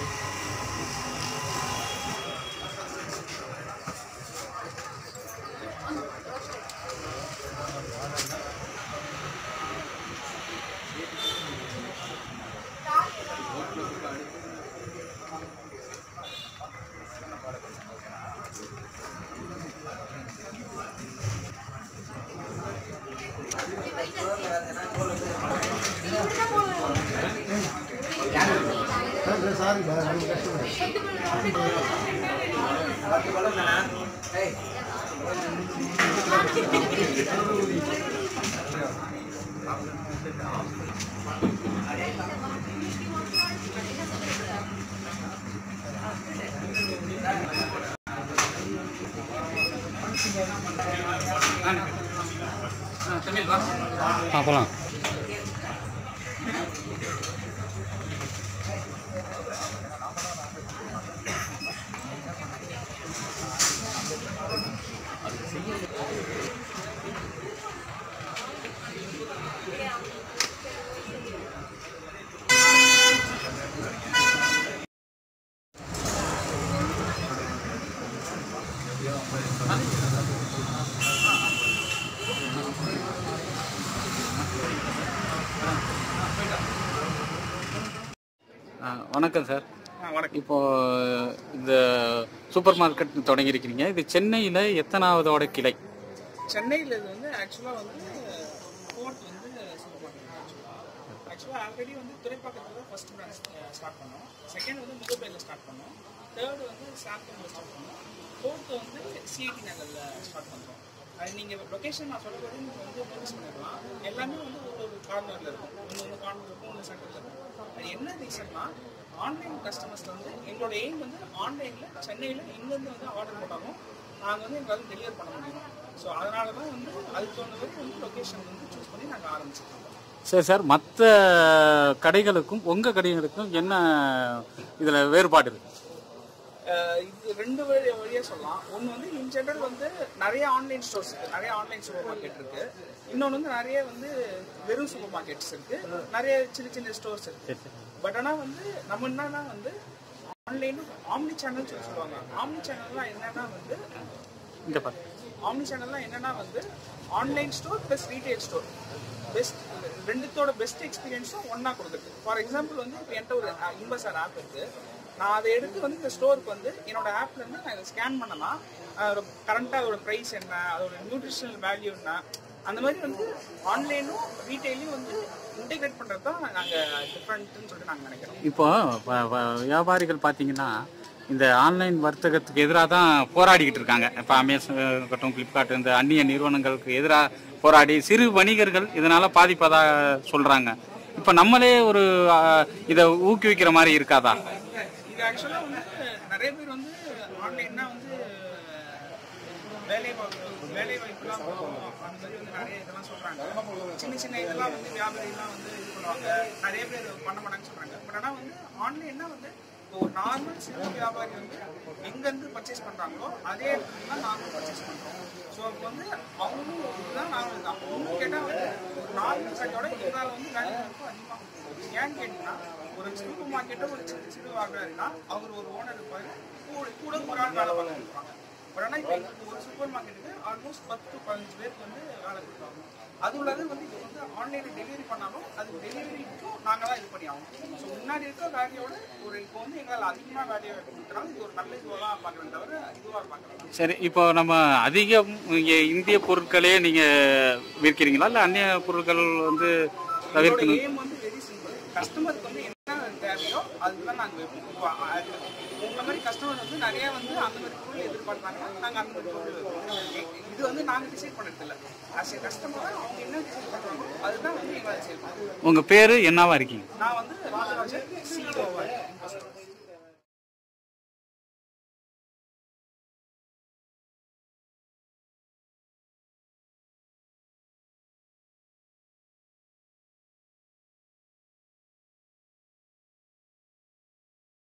ஆ போகலாம் ஆ, வணக்கம் சார் வணக்கம் இப்போ இந்த சூப்பர் மார்க்கெட் தொடங்கியிருக்கிறீங்க இது சென்னையில் எத்தனாவதோட கிளை சென்னையில் இது வந்து ஆக்சுவலாக வந்து ஃபோர்த் வந்து சூப்பர் மார்க்கெட் ஆக்சுவலாக ஆல்ரெடி வந்து துறைப்பாக்கத்தில் தான் ஃபர்ஸ்ட் பிரான்ச் ஸ்டார்ட் பண்ணோம் செகண்ட் வந்து முகப்பேரில் ஸ்டார்ட் பண்ணோம் தேர்ட் வந்து சாம்சங்கில் ஸ்டார்ட் பண்ணோம் ஃபோர்த்து வந்து சிஐடி நகரில் ஸ்டார்ட் பண்ணுறோம் அது நீங்கள் லொக்கேஷன் நான் சொல்லும்போது நீங்கள் வந்து நோட்டீஸ் பண்ணிடலாம் எல்லாமே வந்து ஒரு ஒரு கார்னரில் இருக்கும் ஒன்று ஒன்று கார்னர் இருக்கும் ஒன்று சென்டரில் இருக்கும் அது என்ன ரீசன்னா ஆன்லைன் கஸ்டமர்ஸ் வந்து எங்களோட எய்ம் வந்து ஆன்லைனில் சென்னையில் எங்கேருந்து வந்து ஆர்டர் போட்டாலும் நாங்கள் வந்து எங்களால் டெலிவர் பண்ண முடியும் ஸோ அதனால தான் வந்து அதுக்கு தகுந்த மாதிரி வந்து லொக்கேஷன் வந்து சூஸ் பண்ணி நாங்கள் ஆரம்பிச்சிருக்கோம் சரி சார் மற்ற கடைகளுக்கும் உங்கள் கடைகளுக்கும் என்ன இதில் வேறுபாடு இருக்கு அஹ் இது ரெண்டு வழி வழியாக சொல்லலாம் ஒன்று வந்து இன் ஜென்ரல் வந்து நிறைய ஆன்லைன் ஸ்டோர்ஸ் இருக்கு நிறைய ஆன்லைன் சூப்பர் மார்க்கெட் இருக்கு இன்னொன்று வந்து நிறைய வந்து வெறும் சூப்பர் மார்க்கெட்ஸ் இருக்கு நிறைய சின்ன சின்ன ஸ்டோர்ஸ் இருக்கு பட் ஆனால் வந்து நம்ம என்னன்னா வந்து ஆன்லைன் ஆம்னி சேனல் சொல்லி சொல்லுவாங்க ஆம்னி சேனல்லாம் என்னன்னா வந்து இந்த பாரு ஆம்னி சேனல்லாம் என்னன்னா வந்து online store plus retail store best ரெண்டுத்தோட பெஸ்ட் எக்ஸ்பீரியன்ஸும் ஒன்றா கொடுக்குறது ஃபார் எக்ஸாம்பிள் வந்து இப்போ என்கிட்ட ஒரு இன்பசார் ஆப் இருக்கு நான் அதை எடுத்து வந்து இந்த ஸ்டோருக்கு வந்து என்னோட ஆப்ல இருந்து நான் இதை ஸ்கேன் பண்ணனா கரண்ட்டாக அதோட ப்ரைஸ் என்ன அதோட நியூட்ரிஷனல் வேல்யூ என்ன அந்த மாதிரி வந்து ஆன்லைனும் ரீட்டைலையும் வந்து இன்டெகிரேட் பண்ணுறது தான் நாங்கள் டிஃப்ரெண்ட்னு சொல்லிட்டு நாங்கள் நினைக்கிறோம் இப்போ வ- வ- வியாபாரிகள் பார்த்தீங்கன்னா இந்த ஆன்லைன் வர்த்தகத்துக்கு எதிராக தான் போராடிக்கிட்டு இருக்காங்க இப்போ அமேசான் இருக்கட்டும் ஃப்ளிப்கார்ட் இந்த அந்நிய நிறுவனங்களுக்கு எதிராக போராடி சிறு வணிகர்கள் இதனால பாதிப்பதாக சொல்றாங்க இப்போ நம்மளே ஒரு ஆ, இதை ஊக்குவிக்கிற மாதிரி இருக்காதா இது ஆக்சுவலாக வந்து நிறைய பேர் வந்து ஆன்லைன்னா வந்து வேலை வாய்ப்பு வேலை வாய்ப்புலாம் போகும் அந்த மாதிரி வந்து நிறைய இதெல்லாம் சொல்றாங்க சின்ன சின்ன இதெல்லாம் வந்து வியாபாரிலாம் வந்து இது பண்ணுவாங்க நிறைய பேர் பண்ண மாட்டாங்கன்னு சொல்றாங்க பட் ஆனால் வந்து ஆன்லைன்னா வந்து இப்போ ஒரு நார்மல் சிறு வியாபாரி வந்து எங்கேருந்து பர்ச்சேஸ் பண்றாங்களோ அதே இடத்துல தான் நாங்களும் பர்ச்சேஸ் பண்றோம் ஸோ அப்போ வந்து அவங்களும் இதுதான் நாங்களும் இதுதான் இன்னும் கேட்டால் வந்து ஒரு நார்மல் கடையோட எங்களால் வந்து வேலை வாய்ப்பு அதிகமாக கொடுக்கும். ஏன்னு கேட்டீங்கன்னா ஒரு சூப்பர் மார்க்கெட்டோ ஒரு சின்ன சிறு வாங்குறாருன்னா அவர் ஒரு ஓனர் இருப்பாரு கூட கூட ஒரு ஆள் வேலை பார்க்க இருப்பாங்க பட் ஆனால் இப்போ எங்களுக்கு ஒரு சூப்பர் மார்க்கெட்டுக்கு ஆல்மோஸ்ட் பத்து பதினஞ்சு பேருக்கு வந்து வேலை கொடுப்பாங்க அது இல்லாத வந்து இப்போ வந்து ஆன்லைனில் டெலிவரி பண்ணாலும் அது டெலிவரிக்கும் நாங்கள் தான் இது பண்ணி ஆகணும் ஸோ முன்னாடி இருக்க வேலையோட ஒரு இப்போ வந்து எங்களால் அதிகமாக வேலையை கொடுக்குறாங்க இது ஒரு நல்ல இதுவாக தான் பார்க்குறேன் தவிர இதுவாக பார்க்குறேன் சரி இப்போ நம்ம அதிகம் இங்கே இந்திய பொருட்களே நீங்கள் விற்கிறீங்களா இல்லை அந்நிய பொருட்கள் வந்து எங்களோட தவிர்க்கணும் எய்ம் வந்து வெரி சிம்பிள் கஸ்டமருக்கு வந்து என்ன தேவையோ அதுதான் நாங்கள் வைப்போம் இப்போ அது- உங்களை மாதிரி கஸ்டமர் வந்து நிறைய வந்து அந்த மாதிரி பொருள் எதிர்பார்த்தாங்கன்னா நாங்கள் அந்த மாதிரி பொருள் வைப்போம். எ- இது வந்து நாங்கள் டிசைட் பண்ணது இல்லை ஆஸ் ஏ கஸ்டமர் அவங்க என்ன டிசைட் பண்ணுறாங்களோ அதுதான் வந்து எங்களால் செய்யணும் உங்கள் பேர் என்னவா இருக்கீங்க நான் வந்து ராஜராஜன் சிஇஓவாக